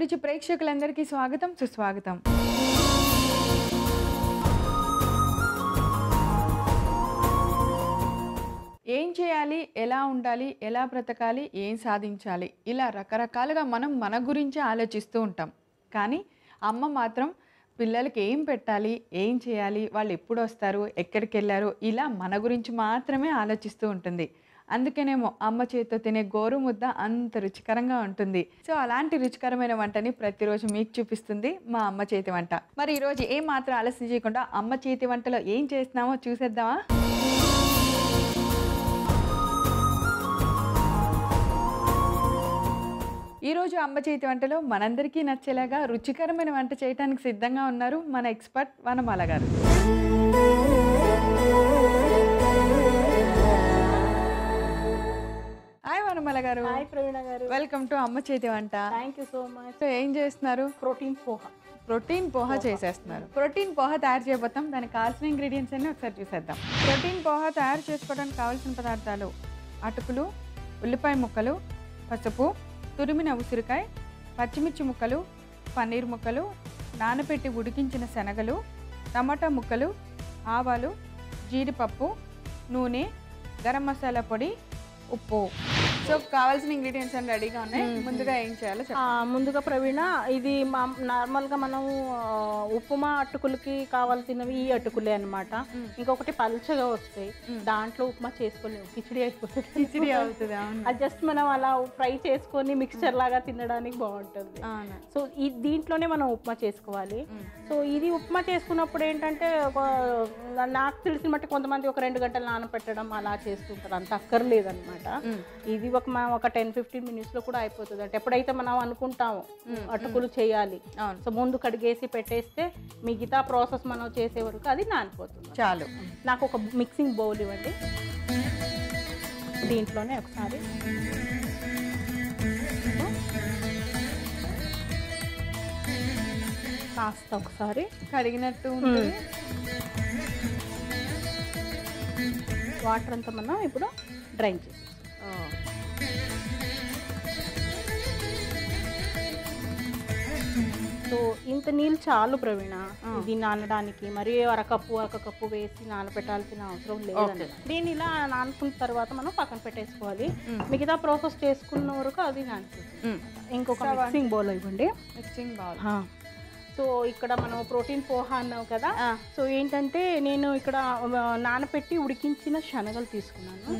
అభిరుచి ప్రేక్షకులందరికీ స్వాగతం సుస్వాగతం ఏం చేయాలి ఎలా ఉండాలి ఎలా బ్రతకాలి ఏం సాధించాలి ఇలా రకరకాలుగా మనం మన గురించి ఆలోచిస్తూ ఉంటాం కానీ అమ్మ మాత్రం పిల్లలకి ఏం పెట్టాలి ఏం చేయాలి వాళ్ళు ఎప్పుడు వస్తారు ఎక్కడికి వెళ్ళారు ఇలా మన గురించి మాత్రమే ఆలోచిస్తూ ఉంటుంది అందుకేనేమో అమ్మ చేతితో తినే గోరు ముద్ద అంత రుచికరంగా ఉంటుంది సో అలాంటి రుచికరమైన వంటని ప్రతిరోజు మీకు చూపిస్తుంది మా అమ్మ చేతి వంట మరి ఈరోజు ఏం మాత్రం ఆలస్యం చేయకుండా అమ్మ చేతి వంటలో ఏం చేస్తున్నామో చూసేద్దామా ఈరోజు అమ్మ చేతి వంటలో మనందరికీ నచ్చేలాగా రుచికరమైన వంట చేయడానికి సిద్ధంగా ఉన్నారు మన ఎక్స్పర్ట్ వనమాల గారు హాయ్ వనమాల గారు హాయ్ ప్రవీణ గారు వెల్కమ్ టు అమ్మ చేతి వంట thank you so much so ఏం చేస్తున్నారు ప్రోటీన్ పోహా ప్రోటీన్ పోహా చేసేస్తున్నారు ప్రోటీన్ పోహా తయారు చేయబోతాం దానికి కావాల్సిన ఇంగ్రీడియంట్స్ అన్ని ఒకసారి చూసేద్దాం ప్రోటీన్ పోహా తయారు చేసుకోవడానికి కావాల్సిన పదార్థాలు అటుకులు ఉల్లిపాయ ముక్కలు పసుపు తురిమిన ఉసిరికాయ పచ్చిమిర్చి ముక్కలు పన్నీర్ ముక్కలు నానబెట్టి ఉడికించిన శనగలు టమాటా ముక్కలు ఆవాలు జీడిపప్పు నూనె గరం మసాలా పొడి ఉప్పు సో కావాల్సిన ఇంగ్రీడియంట్స్ అన్ని రెడీగా ఉన్నాయి ముందుగా ఏం చేయాలో చెప్పండి ఆ, ముందుగా ప్రవీణ ఇది మా నార్మల్గా మనం ఆ, ఉప్మా అటుకులకి కావాల్సినవి ఈ అటుకులే అన్నమాట ఇంకొకటి పల్చగా వస్తాయి దాంట్లో ఉప్మా చేసుకోలేము కిచిడి అయిపోతుంది కిచిడి అవుతుంది అవును అది జస్ట్ మనం అలా ఫ్రై చేసుకొని మిక్స్చర్ లాగా తినడానికి బాగుంటుంది అవును సో ఈ దీంట్లోనే మనం ఉప్మా చేసుకోవాలి సో ఇది ఉప్మా చేసుకున్నప్పుడు ఏంటంటే ఒక నాకు తెలిసిన మట్టి కొంతమంది ఒక రెండు గంటలు నానపెట్టడం అలా చేస్తుంటారు అంత అక్కర్లేదు అనమాట ఇది ఒక మనం ఒక టెన్ ఫిఫ్టీన్ మినిట్స్లో కూడా అయిపోతుంది అంటే ఎప్పుడైతే మనం అనుకుంటామో అటుకులు చేయాలి అవును. సో ముందు కడిగేసి పెట్టేస్తే మిగతా ప్రాసెస్ మనం చేసే వరకు అది నానిపోతుంది చాలు నాకు ఒక మిక్సింగ్ బౌల్ ఇవ్వండి దీంట్లోనే ఒకసారి కాస్త ఒకసారి కడిగినట్టు ఉంటుంది వాటర్ అంతా మనం ఇప్పుడు డ్రైన్ చేసి సో ఇంత నీళ్ళు చాలు ప్రవీణ ఇది నానడానికి మరి అరకప్పు అరక కప్పు వేసి నానబెట్టాల్సిన అవసరం లేదు దీన్ని ఇలా నానుకున్న తర్వాత మనం పక్కన పెట్టేసుకోవాలి మిగతా ప్రాసెస్ చేసుకున్న వరకు అది నానిపోతుంది ఇంకొక మిక్సింగ్ బౌల్ ఇవ్వండి మిక్సింగ్ బౌల్ ఆ. సో ఇక్కడ మనం ప్రోటీన్ పోహా అన్నావు కదా సో ఏంటంటే నేను ఇక్కడ ఆ, నానపెట్టి ఉడికించిన శనగలు తీసుకున్నాను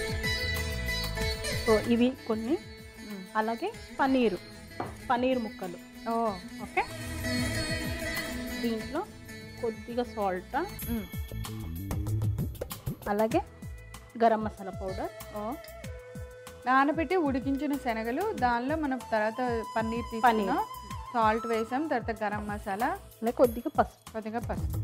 సో ఇవి కొన్ని అలాగే పన్నీరు పన్నీర్ ముక్కలు ఓ ఓకే దీంట్లో కొద్దిగా సాల్ట్ అలాగే గరం మసాలా పౌడర్ ఓ నానబెట్టి ఉడికించిన శనగలు దానిలో మనం తర్వాత పన్నీర్ తీసుకున్నాం సాల్ట్ వేసాం తర్వాత గరం మసాలా అలాగే కొద్దిగా పసుపు కొద్దిగా పసుపు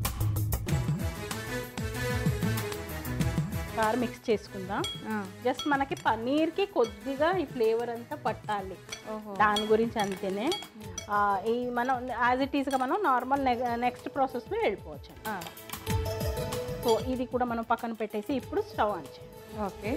కారం మిక్స్ చేసుకుందాం ఆ, జస్ట్ మనకి పన్నీర్కి కొద్దిగా ఈ ఫ్లేవర్ అంతా పట్టాలి ఓహో దాని గురించి అంతేనే ఆ, ఈ మనం యాజ్ ఇట్ ఈస్గా మనం నార్మల్ నెక్స్ట్ ప్రాసెస్లో వెళ్ళిపోవచ్చు ఆ, సో ఇది కూడా మనం పక్కన పెట్టేసి ఇప్పుడు స్టవ్ ఆన్ చేయాలి ఓకే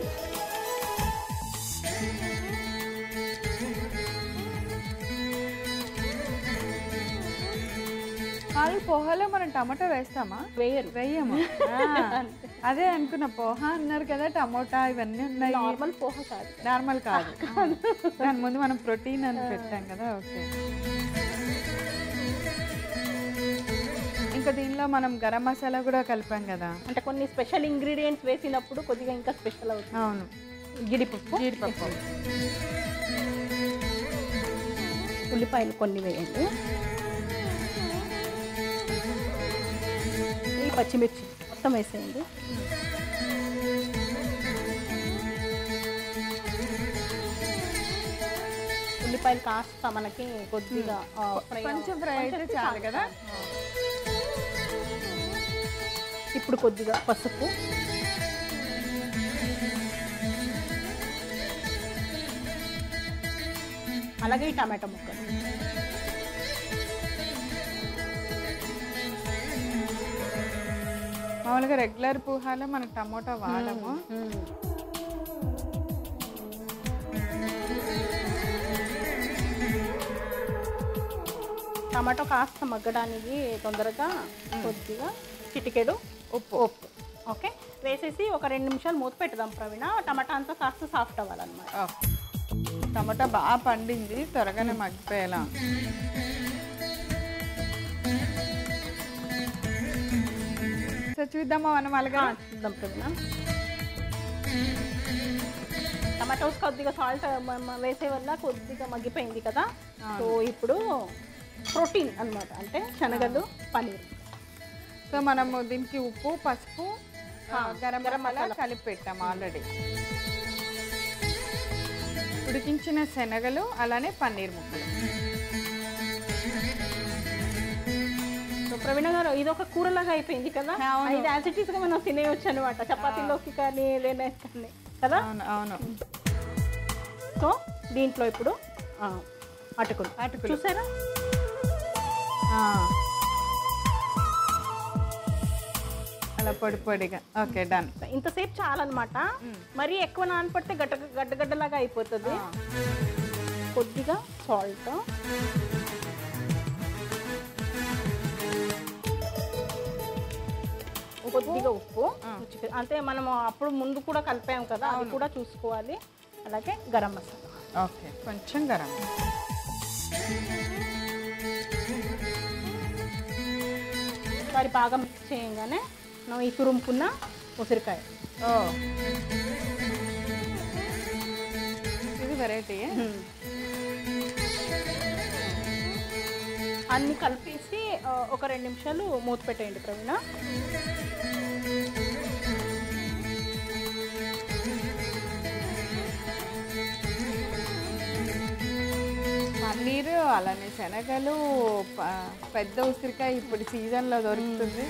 వాళ్ళు పోహాలో మనం టమాటా వేస్తామా వేయరు వేయము ఆ, అదే అనుకున్న పోహా అన్నారు కదా టమోటా ఇవన్నీ ఉన్నాయి నార్మల్ పోహ కాదు నార్మల్ కాదు దాని ముందు మనం ప్రోటీన్ అని పెట్టాం కదా ఓకే ఇంకా దీనిలో మనం గరం మసాలా కూడా కలిపాం కదా అంటే కొన్ని స్పెషల్ ఇంగ్రీడియంట్స్ వేసినప్పుడు కొద్దిగా ఇంకా స్పెషల్ అవుతుంది అవును గిడిపప్పు జీడిపప్పు ఉల్లిపాయలు కొన్ని వేయండి ఈ పచ్చిమిర్చి మొత్తం వేసేయండి ఉల్లిపాయలు కాస్త మనకి కొద్దిగా ఆ, ఫ్రై కొంచెం ఫ్రై అయితే చాలు కదా ఇప్పుడు కొద్దిగా పసుపు అలాగే ఈ టమాటా ముక్కలు మామూలుగా రెగ్యులర్ పోహాలో మనం టమోటా వాడము టమాటో కాస్త మగ్గడానికి తొందరగా కొద్దిగా చిటికెడు ఉప్పు ఉప్పు ఓకే వేసేసి ఒక రెండు నిమిషాలు మూత పెట్టుదాం ప్రవీణ టమాటా అంతా కాస్త సాఫ్ట్ అవ్వాలన్నమాట ఓకే టమాటా బాగా పండింది త్వరగానే మగ్గిపోయేలా సో చూద్దామా మనం అలాగా ఆ, చూద్దాం ప్రవీణ టమాటోస్ కొద్దిగా సాల్ట్ వేసే వల్ల కొద్దిగా మగ్గిపోయింది కదా సో ఇప్పుడు ప్రోటీన్ అన్నమాట అంటే శనగలు పన్నీర్ సో మనము దీనికి ఉప్పు పసుపు ఆ, గరం మసాలా కలిపి పెట్టాము ఆల్రెడీ ఉడికించిన శనగలు అలానే పన్నీర్ ముక్కలు సో ప్రవీణ గారు ఇది ఒక కూరలాగా అయిపోయింది కదా అవును. ఇది యాసిటీస్ గా మనం తినేయొచ్చు అనమాట చపాతీలోకి కానీ ఏదైనా కానీ కదా అవును అవును సో దీంట్లో ఇప్పుడు ఆ, అటుకులు అటుకులు. చూసారా ఆ. అలా పొడి పొడిగా ఓకే డన్ ఇంతసేపు చాలన్నమాట మరీ ఎక్కువ నానపడితే గడ్డ గడ్డ గడ్డలాగా అయిపోతుంది కొద్దిగా సాల్ట్ కొద్దిగా ఉప్పు రుచికి- అంటే మనము అప్పుడు ముందు కూడా కలిపాం కదా అది కూడా చూసుకోవాలి అలాగే గరం మసాలా ఓకే కొంచెం గరం వారి బాగా మిక్స్ చేయగానే మనం ఈ తురుముకున్న ఉసిరికాయ ఓ ఇది వెరైటీ అన్ని కలిపేసి ఆ, ఒక రెండు నిమిషాలు మూత పెట్టేయండి ప్రవీణ పన్నీరు అలానే శనగలు ప- పెద్ద ఉసిరికాయ ఇప్పుడు సీజన్లో దొరుకుతుంది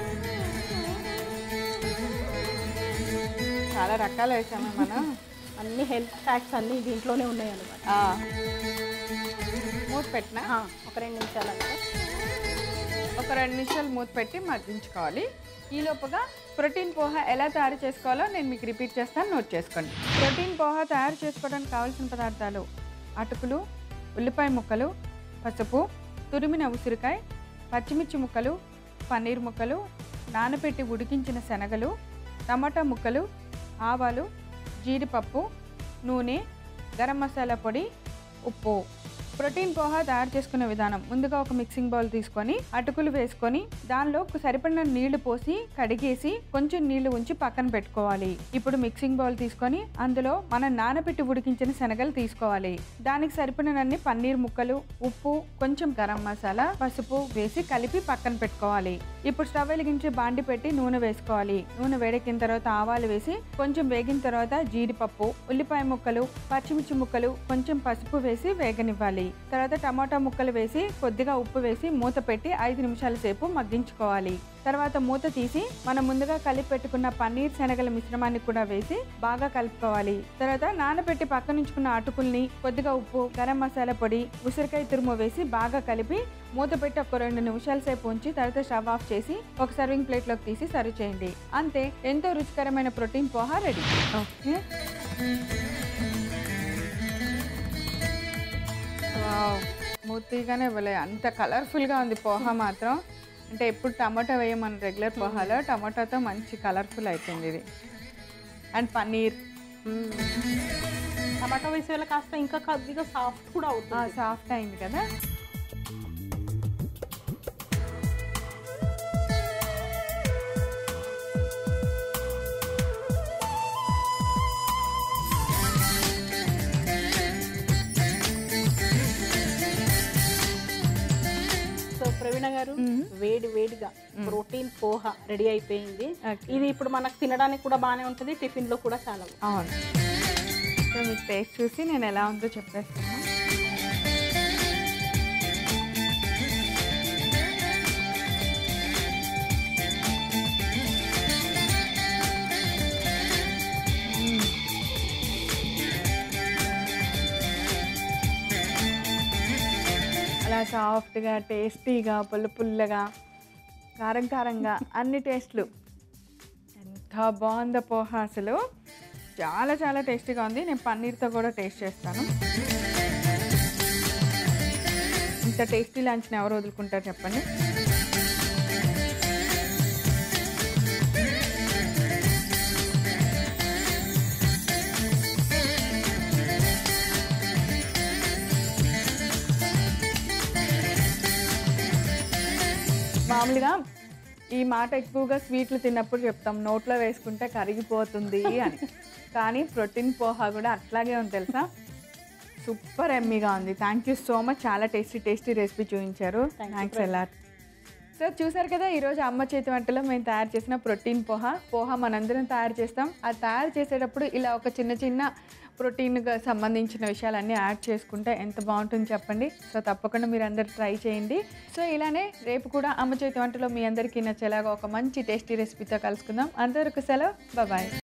చాలా రకాలు వేసాము మనం అన్ని హెల్త్ ఫ్యాక్ట్స్ అన్ని దీంట్లోనే ఉన్నాయి అనమాట ఆ. మూత పెట్టినా ఒక రెండు నిమిషాలు అంటే ఒక రెండు నిమిషాలు మూత పెట్టి మగ్గించుకోవాలి ఈ లోపుగా ప్రోటీన్ పోహ ఎలా తయారు చేసుకోవాలో నేను మీకు రిపీట్ చేస్తాను నోట్ చేసుకోండి ప్రోటీన్ పోహ తయారు చేసుకోవడానికి కావాల్సిన పదార్థాలు అటుకులు ఉల్లిపాయ ముక్కలు పసుపు తురిమిన ఉసిరికాయ పచ్చిమిర్చి ముక్కలు పన్నీర్ ముక్కలు నానబెట్టి ఉడికించిన శనగలు టమాటా ముక్కలు ఆవాలు జీడిపప్పు నూనె గరం మసాలా పొడి ఉప్పు ప్రోటీన్ పోహా తయారు చేసుకునే విధానం ముందుగా ఒక మిక్సింగ్ బౌల్ తీసుకొని అటుకులు వేసుకొని దానిలో సరిపడిన నీళ్లు పోసి కడిగేసి కొంచెం నీళ్లు ఉంచి పక్కన పెట్టుకోవాలి ఇప్పుడు మిక్సింగ్ బౌల్ తీసుకొని అందులో మనం నానబెట్టి ఉడికించిన శనగలు తీసుకోవాలి దానికి సరిపడినన్ని పన్నీర్ ముక్కలు ఉప్పు కొంచెం గరం మసాలా పసుపు వేసి కలిపి పక్కన పెట్టుకోవాలి ఇప్పుడు స్టవ్ వెలిగించి బాండి పెట్టి నూనె వేసుకోవాలి నూనె వేడెక్కిన తర్వాత ఆవాలు వేసి కొంచెం వేగిన తర్వాత జీడిపప్పు ఉల్లిపాయ ముక్కలు పచ్చిమిర్చి ముక్కలు కొంచెం పసుపు వేసి వేగనివ్వాలి తర్వాత టమాటా ముక్కలు వేసి కొద్దిగా ఉప్పు వేసి మూత పెట్టి ఐదు నిమిషాల సేపు మగ్గించుకోవాలి తర్వాత మూత తీసి మనం ముందుగా కలిపి పెట్టుకున్న పన్నీర్ శనగల మిశ్రమాన్ని కూడా వేసి బాగా కలుపుకోవాలి తర్వాత నానబెట్టి పక్కనుంచుకున్న అటుకుల్ని కొద్దిగా ఉప్పు గరం మసాలా పొడి ఉసిరికాయ తురుము వేసి బాగా కలిపి మూత పెట్టి ఒక రెండు నిమిషాల సేపు ఉంచి తర్వాత స్టవ్ ఆఫ్ చేసి ఒక సర్వింగ్ ప్లేట్లోకి తీసి సర్వ్ చేయండి అంతే ఎంతో రుచికరమైన ప్రోటీన్ పోహా రెడీ ఓకే మూర్తిగానే ఇవ్వలే అంత కలర్ఫుల్గా ఉంది పోహా మాత్రం అంటే ఎప్పుడు టమాటా వేయమని రెగ్యులర్ పోహాలో టమాటాతో మంచి కలర్ఫుల్ అయిపోయింది ఇది అండ్ పన్నీర్ టమాటో వేసే వల్ల కాస్త ఇంకా కొద్దిగా సాఫ్ట్ కూడా అవుతుంది సాఫ్ట్ అయింది కదా సో ప్రవీణ గారు వేడి వేడిగా ప్రోటీన్ పోహ రెడీ అయిపోయింది Okay. ఇది ఇప్పుడు మనకు తినడానికి కూడా బాగానే ఉంటుంది టిఫిన్ లో కూడా చాలా బాగుంటుంది. అవును సో మీకు టేస్ట్ చూసి నేను ఎలా ఉందో చెప్పేస్తాను మ్మ్. అలా సాఫ్ట్గా టేస్టీగా పుల్ల పుల్లగా కారం కారంగా అన్ని టేస్ట్లు ఎంత బాగుందో పోహా అసలు చాలా చాలా టేస్టీగా ఉంది నేను పన్నీర్తో కూడా టేస్ట్ చేస్తాను ఇంత టేస్టీ లంచ్ని ఎవరు వదులుకుంటారు చెప్పండి మామూలుగా ఈ మాట ఎక్కువగా స్వీట్లు తిన్నప్పుడు చెప్తాం నోట్లో వేసుకుంటే కరిగిపోతుంది అని కానీ ప్రోటీన్ పోహా కూడా అట్లాగే ఉంది తెలుసా సూపర్ ఎమ్మీగా ఉంది థ్యాంక్ యూ సో మచ్ చాలా టేస్టీ టేస్టీ రెసిపీ చూపించారు థ్యాంక్స్ ఎలా సో చూసారు కదా ఈరోజు అమ్మ చేతి వంటలో మేము తయారు చేసిన ప్రోటీన్ పోహా పోహా మనందరం తయారు చేస్తాం అది తయారు చేసేటప్పుడు ఇలా ఒక చిన్న చిన్న ప్రోటీన్గా సంబంధించిన విషయాలన్నీ యాడ్ చేసుకుంటే ఎంత బాగుంటుంది చెప్పండి సో తప్పకుండా మీరు అందరు ట్రై చేయండి సో ఇలానే రేపు కూడా అమ్మ చేతి వంటలో మీ అందరికీ నచ్చేలాగా ఒక మంచి టేస్టీ రెసిపీతో కలుసుకుందాం అందరికీ సెలవు బాయ్